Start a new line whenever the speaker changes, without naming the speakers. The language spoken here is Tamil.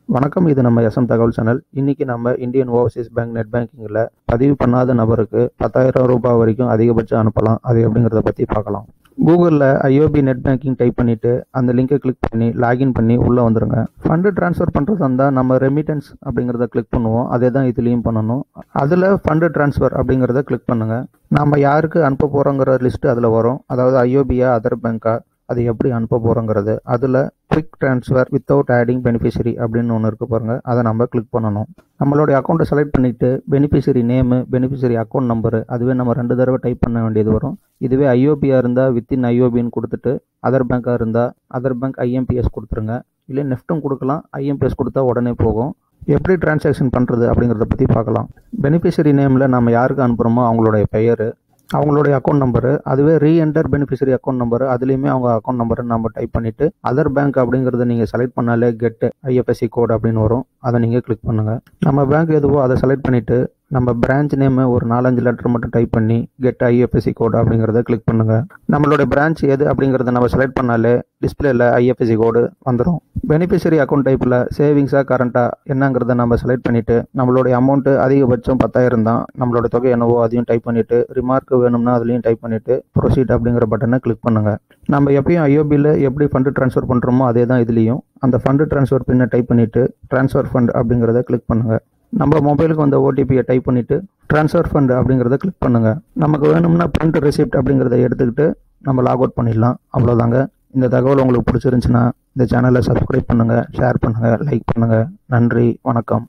வணக்கம் இது நம்ம எஸ்எம் தகவல் சேனல் இன்னைக்கு நம்ம இந்தியன் ஓவர்சீஸ் பேங்க் நெட் பேங்கிங்கில் பதிவு பண்ணாத நபருக்கு பத்தாயிரம் ரூபாய் வரைக்கும் அதிகபட்சம் அனுப்பலாம் அது எப்படிங்கிறத பற்றி பார்க்கலாம் கூகுளில் ஐஓபி நெட் பேங்கிங் டைப் பண்ணிவிட்டு அந்த லிங்கை கிளிக் பண்ணி லாகின் பண்ணி உள்ளே வந்துடுங்க ஃபண்டு ட்ரான்ஸ்ஃபர் பண்ணுறதா இருந்தால் நம்ம ரெமிட்டன்ஸ் அப்படிங்கிறத கிளிக் பண்ணுவோம் அதே தான் இதுலேயும் பண்ணணும் அதில் ஃபண்டு ட்ரான்ஸ்ஃபர் அப்படிங்கிறத கிளிக் பண்ணுங்கள் நம்ம யாருக்கு அனுப்ப போகிறோங்கிற லிஸ்ட்டு அதில் வரும் அதாவது ஐஓபியா அதர் பேங்க்கா அது எப்படி அனுப்ப போகிறோங்கிறது அதில் quick transfer without adding beneficiary அப்படின்னு ஒன்று இருக்கு பாருங்க அதை நம்ம கிளிக் பண்ணணும் நம்மளுடைய அக்கௌண்ட்டை செலக்ட் பண்ணிவிட்டு beneficiary name beneficiary account number அதுவே நம்ம ரெண்டு தடவை டைப் பண்ண வேண்டியது வரும் இதுவே ஐஓபியாக இருந்தால் வித்தின் ஐஓபின்னு கொடுத்துட்டு அதர் பேங்காக இருந்தால் அதர் பேங்க் ஐஎம்பிஎஸ் கொடுத்துருங்க இல்லை நெஃப்ட்டும் கொடுக்கலாம் ஐஎம்பிஎஸ் கொடுத்தா உடனே போகும் எப்படி டிரான்சாக்ஷன் பண்ணுறது அப்படிங்கிறத பற்றி பார்க்கலாம் பெனிஃபிஷரி நேமில் நம்ம யாருக்கு அனுப்புகிறோமோ அவங்களுடைய பெயர் அவங்களுடைய அக்கௌண்ட் நம்பரு அதுவே ரீஎன்டர் பெனிஃபிஷரி அக்கௌண்ட் நம்பர் அதுலேயுமே அவங்க அக்கௌண்ட் நம்பரை நம்ம டைப் பண்ணிவிட்டு அதர் பேங்க் அப்படிங்கிறத நீங்கள் செலக்ட் பண்ணாலே கெட் ஐஎஃப்எஸ்சி கோட் அப்படின்னு வரும் அதை நீங்கள் கிளிக் பண்ணுங்கள் நம்ம பேங்க் எதுவோ அதை செலக்ட் பண்ணிவிட்டு நம்ம பிரான்ச் நேமு ஒரு நாலஞ்சு லெட்டர் மட்டும் டைப் பண்ணி கெட் ஐஎஃப்எஸ்சி கோட் அப்படிங்கிறத கிளிக் பண்ணுங்கள் நம்மளோட பிரான்ச் எது அப்படிங்கிறத நம்ம செலக்ட் பண்ணாலே டிஸ்பிளேல ஐஎஃப்எஸ்சி கோடு வந்துடும் பெனிஃபிஷரி அக்கௌண்ட் டைப்பில் சேவிங்ஸாக கரண்ட்டாக என்னங்கிறத நம்ம செலக்ட் பண்ணிவிட்டு நம்மளுடைய அமௌண்ட்டு அதிகபட்சம் பத்தாயிரம் தான் நம்மளோட தொகை என்னவோ அதையும் டைப் பண்ணிவிட்டு ரிமார்க் வேணும்னா அதுலேயும் டைப் பண்ணிவிட்டு ப்ரொசீட் அப்படிங்கிற பட்டனை கிளிக் பண்ணுங்கள் நம்ம எப்பயும் ஐஓபியில் எப்படி ஃபண்டு ட்ரான்ஸ்ஃபர் பண்ணுறோமோ அதே தான் இதுலேயும் அந்த ஃபண்டு ட்ரான்ஸ்ஃபர் பின்னை டைப் பண்ணிவிட்டு ட்ரான்ஸ்ஃபர் ஃபண்ட் அப்படிங்கிறத கிளிக் பண்ணுங்கள் நம்ம மொபைலுக்கு வந்த ஓடிபியை டைப் பண்ணிவிட்டு ட்ரான்ஸ்ஃபர் ஃபண்ட் அப்படிங்கிறத கிளிக் பண்ணுங்கள் நமக்கு வேணும்னா பிரிண்ட் ரெசிப்ட் அப்படிங்கிறத எடுத்துக்கிட்டு நம்ம லாக் அவுட் பண்ணிடலாம் அவ்வளோதாங்க இந்த தகவல் உங்களுக்கு பிடிச்சிருந்துச்சுன்னா இந்த சேனலை சப்ஸ்கிரைப் பண்ணுங்கள் ஷேர் பண்ணுங்கள் லைக் பண்ணுங்கள் நன்றி வணக்கம்